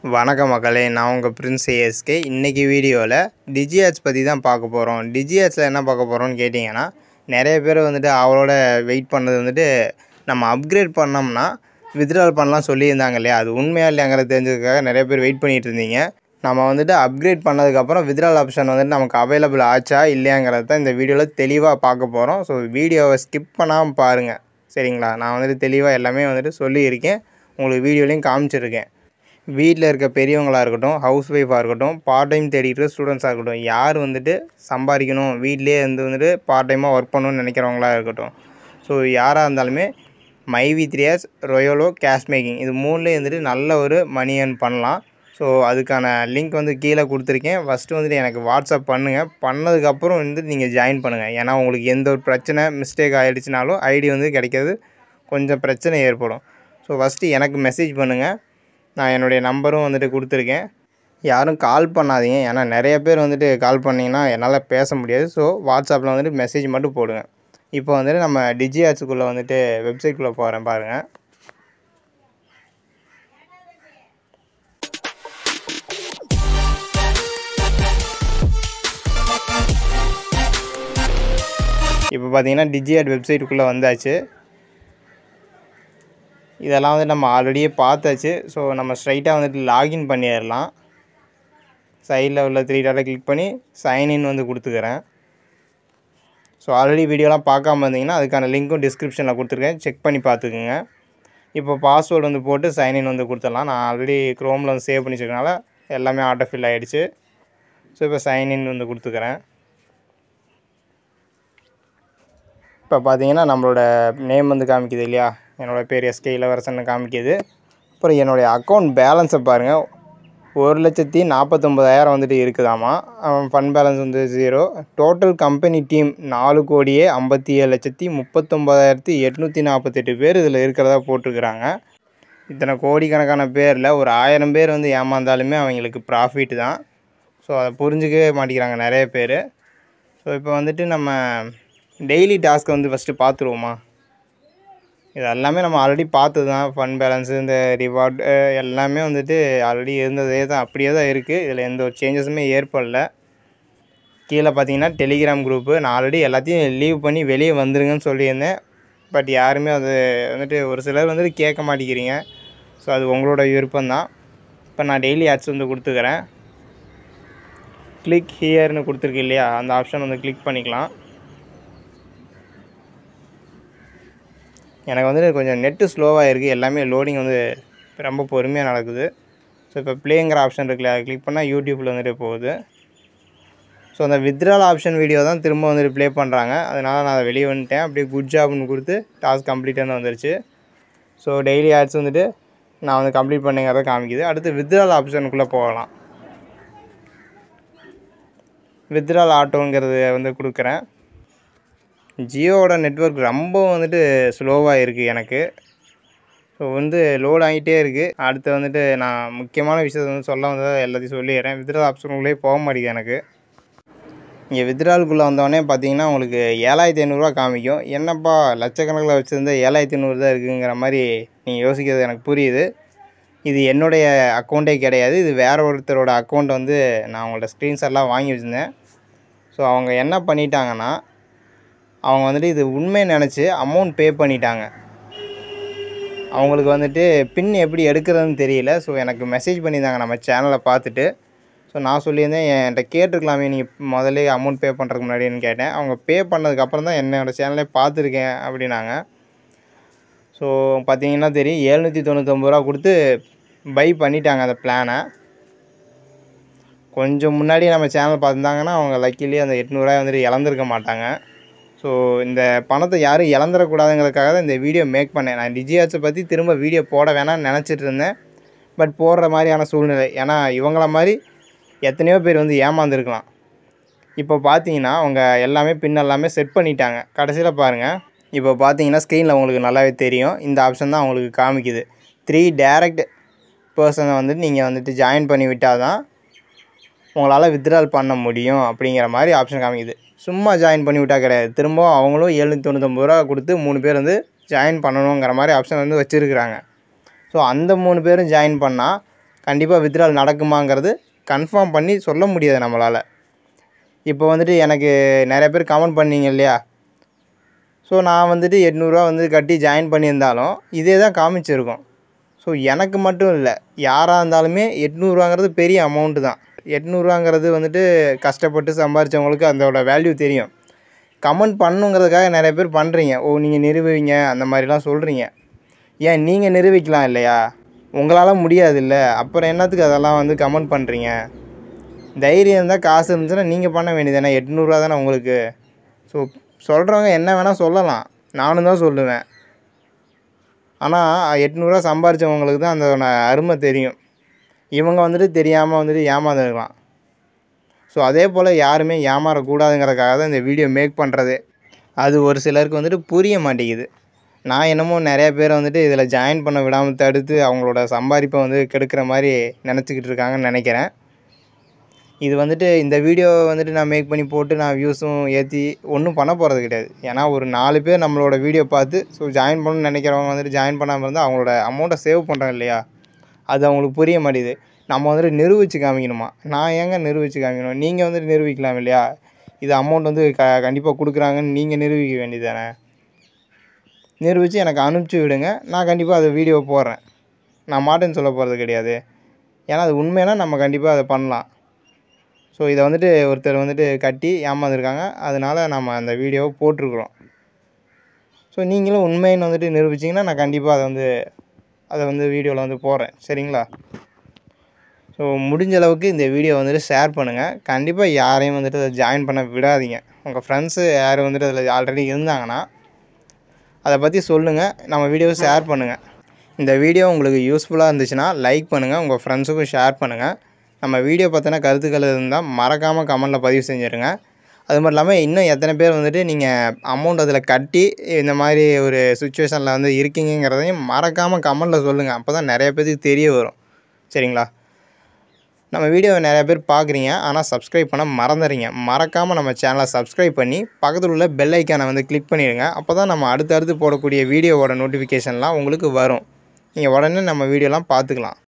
வணக்கம் மக்களே நான் உங்கள் பிரின்ஸ் ஏஎஸ்கே இன்றைக்கி வீடியோவில் டிஜிஆட்ஸ் பற்றி தான் பார்க்க போகிறோம் டிஜிஆட்ஸில் என்ன பார்க்க போகிறோம்னு கேட்டிங்கன்னா நிறைய பேர் வந்துட்டு அவளோட வெயிட் பண்ணது வந்துட்டு நம்ம அப்கிரேட் பண்ணோம்னா வித்ட்ரால் பண்ணலாம் சொல்லியிருந்தாங்க இல்லையா அது உண்மையாக இல்லையாங்கிறத தெரிஞ்சதுக்காக நிறைய பேர் வெயிட் பண்ணிகிட்டு இருந்தீங்க நம்ம வந்துட்டு அப்கிரேட் பண்ணதுக்கப்புறம் வித்ட்ரால் ஆப்ஷன் வந்துட்டு நமக்கு அவைலபிள் ஆச்சா இல்லையாங்கிறத தான் இந்த வீடியோவில் தெளிவாக பார்க்க போகிறோம் ஸோ வீடியோவை ஸ்கிப் பண்ணாமல் பாருங்கள் சரிங்களா நான் வந்துட்டு தெளிவாக எல்லாமே வந்துட்டு சொல்லியிருக்கேன் உங்களுக்கு வீடியோலையும் காமிச்சிருக்கேன் வீட்டில் இருக்க பெரியவங்களாக இருக்கட்டும் ஹவுஸ் ஒய்ஃபாக இருக்கட்டும் பார்ட் டைம் தேடிட்டு ஸ்டூடெண்ட்ஸாக இருக்கட்டும் யார் வந்துட்டு சம்பாதிக்கணும் வீட்டிலே இருந்து வந்துட்டு பார்ட் டைமாக ஒர்க் பண்ணணும்னு நினைக்கிறவங்களா இருக்கட்டும் ஸோ யாராக இருந்தாலுமே மைவி த்ரீ இயர்ஸ் ரொயோலோ கேஷ் மேக்கிங் இது மூணுலேயே வந்துட்டு நல்ல ஒரு மணி earn பண்ணலாம் ஸோ அதுக்கான லிங்க் வந்து கீழே கொடுத்துருக்கேன் ஃபஸ்ட்டு வந்துட்டு எனக்கு வாட்ஸ்அப் பண்ணுங்கள் பண்ணதுக்கப்புறம் வந்து நீங்கள் ஜாயின் பண்ணுங்கள் ஏன்னா உங்களுக்கு எந்த ஒரு பிரச்சனை மிஸ்டேக் ஆகிடுச்சினாலும் ஐடி வந்து கிடைக்கிறது கொஞ்சம் பிரச்சனை ஏற்படும் ஸோ ஃபஸ்ட்டு எனக்கு மெசேஜ் பண்ணுங்கள் நான் என்னுடைய நம்பரும் வந்துட்டு கொடுத்துருக்கேன் யாரும் கால் பண்ணாதீங்க ஏன்னா நிறைய பேர் வந்துட்டு கால் பண்ணிங்கன்னா என்னால் பேச முடியாது ஸோ வாட்ஸ்அப்பில் வந்துட்டு மெசேஜ் மட்டும் போடுங்க இப்போ வந்துட்டு நம்ம டிஜிஆட்ஸுக்குள்ளே வந்துட்டு வெப்சைட்குள்ளே போகிறேன் பாருங்கள் இப்போ பார்த்தீங்கன்னா டிஜிஆட் வெப்சைட்டுக்குள்ளே வந்தாச்சு இதெல்லாம் வந்து நம்ம ஆல்ரெடியே பார்த்தாச்சு ஸோ நம்ம ஸ்ட்ரைட்டாக வந்துட்டு லாகின் பண்ணிடலாம் சைடில் உள்ள த்ரீ டாட்டை கிளிக் பண்ணி சைன்இன் வந்து கொடுத்துக்கிறேன் ஸோ ஆல்ரெடி வீடியோலாம் பார்க்காம இருந்தீங்கன்னா அதுக்கான லிங்க்கும் டிஸ்கிரிப்ஷனில் கொடுத்துருக்கேன் செக் பண்ணி பார்த்துக்குங்க இப்போ பாஸ்வேர்டு வந்து போட்டு சைன்இன் வந்து கொடுத்துடலாம் நான் ஆல்ரெடி க்ரோமில் வந்து சேவ் பண்ணி வச்சிருக்கனால எல்லாமே ஆட்டோ ஃபில் ஆகிடுச்சு ஸோ இப்போ சைன்இன் வந்து கொடுத்துக்கிறேன் இப்போ பார்த்தீங்கன்னா நம்மளோட நேம் வந்து காமிக்குது இல்லையா என்னோடய பேர் எஸ்கே இளவரசன் காமிக்குது அப்புறம் என்னுடைய அக்கௌண்ட் பேலன்ஸை பாருங்கள் ஒரு லட்சத்தி நாற்பத்தொம்பதாயிரம் வந்துட்டு இருக்குதாமா ஃபண்ட் பேலன்ஸ் வந்து ஜீரோ டோட்டல் கம்பெனி டீம் நாலு கோடியே ஐம்பத்தி ஏழு லட்சத்தி முப்பத்தொம்பதாயிரத்தி எட்நூற்றி நாற்பத்தெட்டு பேர் இதில் இருக்கிறதா போட்டிருக்கிறாங்க இத்தனை கோடிக்கணக்கான பேரில் ஒரு ஆயிரம் பேர் வந்து ஏமாந்தாலுமே அவங்களுக்கு ப்ராஃபிட் தான் ஸோ அதை புரிஞ்சுக்கவே மாட்டேங்கிறாங்க நிறைய பேர் ஸோ இப்போ வந்துட்டு நம்ம டெய்லி டாஸ்க்கை வந்து ஃபஸ்ட்டு பார்த்துருவோமா இது எல்லாமே நம்ம ஆல்ரெடி பார்த்தது தான் ஃபண்ட் பேலன்ஸு இந்த ரிவார்ட் எல்லாமே வந்துட்டு ஆல்ரெடி இருந்ததே தான் அப்படியே தான் இருக்குது இதில் எந்த ஒரு சேஞ்சஸுமே ஏற்படல கீழே பார்த்தீங்கன்னா டெலிகிராம் குரூப்பு நான் ஆல்ரெடி எல்லாத்தையும் லீவ் பண்ணி வெளியே வந்துருங்கன்னு சொல்லியிருந்தேன் பட் யாருமே அது வந்துட்டு ஒரு சிலர் வந்துட்டு கேட்க மாட்டேங்கிறீங்க ஸோ அது உங்களோட விருப்பம் தான் இப்போ நான் டெய்லி ஆட்ஸ் வந்து கொடுத்துக்கிறேன் கிளிக் ஹியர்னு கொடுத்துருக்கு இல்லையா அந்த ஆப்ஷன் வந்து கிளிக் பண்ணிக்கலாம் எனக்கு வந்து கொஞ்சம் நெட்டு ஸ்லோவாக இருக்குது எல்லாமே லோடிங் வந்து ரொம்ப பொறுமையாக நடக்குது ஸோ இப்போ ப்ளேங்கிற ஆப்ஷன் இருக்குல்ல அதை கிளிக் பண்ணால் யூடியூப்பில் வந்துட்டு போகுது ஸோ அந்த வித்ட்ரால் ஆப்ஷன் வீடியோ தான் திரும்ப வந்துட்டு ப்ளே பண்ணுறாங்க அதனால் நான் அதை வெளியே வந்துட்டேன் அப்படியே குட் ஜாப்னு கொடுத்து டாஸ்க் கம்ப்ளீட்டானு வந்துருச்சு ஸோ டெய்லி ஆட்ஸ் வந்துட்டு நான் வந்து கம்ப்ளீட் பண்ணுங்கிறத காமிக்குது அடுத்து வித்ட்ரால் ஆப்ஷனுக்குள்ளே போகலாம் வித்ட்ரால் ஆட்டோங்கிறது வந்து கொடுக்குறேன் ஜியோவோட நெட்ஒர்க் ரொம்ப வந்துட்டு ஸ்லோவாக இருக்குது எனக்கு ஸோ வந்து லோட் ஆகிட்டே இருக்குது அடுத்து வந்துட்டு நான் முக்கியமான விஷயத்தை வந்து சொல்ல வந்ததை எல்லாத்தையும் சொல்லிடுறேன் வித்ட்ரால் ஆப்ஷனுக்குள்ளே போக மாட்டேங்குது எனக்கு இங்கே வித்ட்ராலுக்குள்ளே வந்தோடனே பார்த்தீங்கன்னா உங்களுக்கு ஏழாயிரத்தி ஐநூறுரூவா காமிக்கும் என்னப்பா லட்சக்கணக்கில் வச்சுருந்தா ஏழாயிரத்தி ஐநூறு தான் இருக்குங்கிற மாதிரி நீங்கள் யோசிக்கிறது எனக்கு புரியுது இது என்னுடைய அக்கௌண்ட்டே கிடையாது இது வேறு ஒருத்தரோட அக்கௌண்ட் வந்து நான் உங்கள்ட்ட ஸ்க்ரீன்ஷாட்லாம் வாங்கி வச்சுருந்தேன் ஸோ அவங்க என்ன பண்ணிட்டாங்கன்னா அவங்க வந்துட்டு இது உண்மை நினச்சி அமௌண்ட் பே பண்ணிட்டாங்க அவங்களுக்கு வந்துட்டு பின் எப்படி எடுக்கிறதுன்னு தெரியல ஸோ எனக்கு மெசேஜ் பண்ணியிருந்தாங்க நம்ம சேனலை பார்த்துட்டு ஸோ நான் சொல்லியிருந்தேன் என்கிட்ட கேட்டிருக்கலாமே நீங்கள் முதல்ல அமௌண்ட் பே பண்ணுறதுக்கு முன்னாடின்னு கேட்டேன் அவங்க பே பண்ணதுக்கப்புறம் தான் என்னோடய சேனலே பார்த்துருக்கேன் அப்படின்னாங்க ஸோ பார்த்தீங்கன்னா தெரியும் எழுநூற்றி தொண்ணூத்தொம்பது ரூபா கொடுத்து பை பண்ணிட்டாங்க அந்த பிளானை கொஞ்சம் முன்னாடி நம்ம சேனல் பார்த்துருந்தாங்கன்னா அவங்க லக்கிலி அந்த எட்நூறுரூவா வந்துட்டு இழந்திருக்க மாட்டாங்க ஸோ இந்த பணத்தை யாரும் இழந்துடக்கூடாதுங்கிறதுக்காக தான் இந்த வீடியோ மேக் பண்ணேன் நான் டிஜிஆர்ஸை பற்றி திரும்ப வீடியோ போட வேணாம்னு நினச்சிட்டு இருந்தேன் பட் போடுற மாதிரியான சூழ்நிலை ஏன்னா இவங்கள மாதிரி எத்தனையோ பேர் வந்து ஏமாந்துருக்கலாம் இப்போ பார்த்தீங்கன்னா அவங்க எல்லாமே பின் எல்லாமே செட் பண்ணிட்டாங்க கடைசியில் பாருங்கள் இப்போ பார்த்தீங்கன்னா ஸ்க்ரீனில் உங்களுக்கு நல்லாவே தெரியும் இந்த ஆப்ஷன் தான் அவங்களுக்கு காமிக்குது த்ரீ டேரக்ட் பர்சனை வந்துட்டு நீங்கள் வந்துட்டு ஜாயின் பண்ணி விட்டால் தான் உங்களால் வித்ட்ரால் பண்ண முடியும் அப்படிங்கிற மாதிரி ஆப்ஷன் காமிக்குது சும்மா ஜாயின் பண்ணி விட்டால் கிடையாது திரும்பவும் அவங்களும் எழுநூற்றி தொண்ணூத்தொம்பது ரூபா கொடுத்து மூணு பேர் வந்து ஜாயின் பண்ணணுங்கிற மாதிரி ஆப்ஷன் வந்து வச்சுருக்குறாங்க ஸோ அந்த மூணு பேரும் ஜாயின் பண்ணால் கண்டிப்பாக வித்ட்ரால் நடக்குமாங்கிறது கன்ஃபார்ம் பண்ணி சொல்ல முடியாது நம்மளால் இப்போ வந்துட்டு எனக்கு நிறைய பேர் கமெண்ட் பண்ணீங்க இல்லையா ஸோ நான் வந்துட்டு எட்நூறுரூவா வந்து கட்டி ஜாயின் பண்ணியிருந்தாலும் இதே தான் காமிச்சிருக்கும் ஸோ எனக்கு மட்டும் இல்லை யாராக இருந்தாலுமே எட்நூறுவாங்கிறது பெரிய அமௌண்ட்டு தான் எட்நூறுவாங்கிறது வந்துட்டு கஷ்டப்பட்டு சம்பாரித்தவங்களுக்கு அதோட வேல்யூ தெரியும் கமெண்ட் பண்ணுங்கிறதுக்காக நிறைய பேர் பண்ணுறீங்க ஓ நீங்கள் நிரூபிங்க அந்த மாதிரிலாம் சொல்கிறீங்க ஏன் நீங்கள் நிரூபிக்கலாம் இல்லையா உங்களால் முடியாது இல்லை அப்புறம் என்னத்துக்கு அதெல்லாம் வந்து கமெண்ட் பண்ணுறீங்க தைரியம் இருந்தால் காசு இருந்துச்சுன்னா நீங்கள் பண்ண வேண்டியதானே எட்நூறுரூவா தானே உங்களுக்கு ஸோ சொல்கிறவங்க என்ன வேணால் சொல்லலாம் நானும் தான் சொல்லுவேன் ஆனால் எட்நூறுரூவா சம்பாரித்தவங்களுக்கு தான் அந்த அருமை தெரியும் இவங்க வந்துட்டு தெரியாமல் வந்துட்டு ஏமாந்துருக்கலாம் ஸோ அதே போல் யாருமே ஏமாறக்கூடாதுங்கிறதுக்காக தான் இந்த வீடியோ மேக் பண்ணுறது அது ஒரு சிலருக்கு வந்துட்டு புரிய மாட்டேங்குது நான் என்னமோ நிறைய பேரை வந்துட்டு இதில் ஜாயின் பண்ண விடாமல் தடுத்து அவங்களோட சம்பாதிப்பை வந்து கெடுக்கிற மாதிரி நினச்சிக்கிட்டு இருக்காங்கன்னு நினைக்கிறேன் இது வந்துட்டு இந்த வீடியோ வந்துட்டு நான் மேக் பண்ணி போட்டு நான் வியூஸும் ஏற்றி ஒன்றும் பண்ண போகிறது கிடையாது ஏன்னா ஒரு நாலு பேர் நம்மளோட வீடியோ பார்த்து ஸோ ஜாயின் பண்ணணும்னு நினைக்கிறவங்க வந்துட்டு ஜாயின் பண்ணாமல் இருந்தால் அவங்களோட அமௌண்ட்டை சேவ் பண்ணுறாங்க இல்லையா அது அவங்களுக்கு புரிய மாட்டேது நம்ம வந்துட்டு நிரூபித்து காமிக்கணுமா நான் ஏங்க நிரூபித்து காமிக்கணும் நீங்கள் வந்துட்டு நிரூபிக்கலாம் இல்லையா இது அமௌண்ட் வந்து க கண்டிப்பாக கொடுக்குறாங்கன்னு நீங்கள் நிரூபிக்க வேண்டியது தானே நிரூபித்து எனக்கு அனுப்பிச்சி விடுங்க நான் கண்டிப்பாக அதை வீடியோ போடுறேன் நான் மாட்டேன்னு சொல்ல போகிறது கிடையாது ஏன்னா அது உண்மைன்னா நம்ம கண்டிப்பாக அதை பண்ணலாம் ஸோ இதை வந்துட்டு ஒருத்தர் வந்துட்டு கட்டி ஏமாந்துருக்காங்க அதனால் நம்ம அந்த வீடியோவை போட்டிருக்குறோம் ஸோ நீங்களும் உண்மைன்னு வந்துட்டு நிரூபிச்சிங்கன்னா நான் கண்டிப்பாக அதை வந்து அதை வந்து வீடியோவில் வந்து போடுறேன் சரிங்களா ஸோ முடிஞ்ச அளவுக்கு இந்த வீடியோ வந்துட்டு ஷேர் பண்ணுங்கள் கண்டிப்பாக யாரையும் வந்துட்டு அதை ஜாயின் பண்ண விடாதீங்க உங்கள் ஃப்ரெண்ட்ஸு யார் வந்துட்டு அதில் ஆல்ரெடி இருந்தாங்கன்னா அதை பற்றி சொல்லுங்கள் நம்ம வீடியோவை ஷேர் பண்ணுங்கள் இந்த வீடியோ உங்களுக்கு யூஸ்ஃபுல்லாக இருந்துச்சுன்னா லைக் பண்ணுங்கள் உங்கள் ஃப்ரெண்ட்ஸுக்கும் ஷேர் பண்ணுங்கள் நம்ம வீடியோ பற்றின கருத்துக்கள் இருந்தால் மறக்காமல் கமெண்ட்டில் பதிவு செஞ்சுருங்க அது மட்டும் இல்லாமல் இன்னும் எத்தனை பேர் வந்துட்டு நீங்கள் அமௌண்ட் அதில் கட்டி இந்த மாதிரி ஒரு சுச்சுவேஷனில் வந்து இருக்கீங்கிறதையும் மறக்காமல் கமெண்ட்டில் சொல்லுங்கள் அப்போ தான் நிறைய பேருக்கு தெரிய வரும் சரிங்களா நம்ம வீடியோவை நிறைய பேர் பார்க்குறீங்க ஆனால் சப்ஸ்கிரைப் பண்ண மறந்துடுறீங்க மறக்காமல் நம்ம சேனலை சப்ஸ்கிரைப் பண்ணி பக்கத்தில் உள்ள பெல் ஐக்கானை வந்து கிளிக் பண்ணிடுங்க அப்போ தான் நம்ம அடுத்தடுத்து போடக்கூடிய வீடியோவோட நோட்டிஃபிகேஷன்லாம் உங்களுக்கு வரும் நீங்கள் உடனே நம்ம வீடியோலாம் பார்த்துக்கலாம்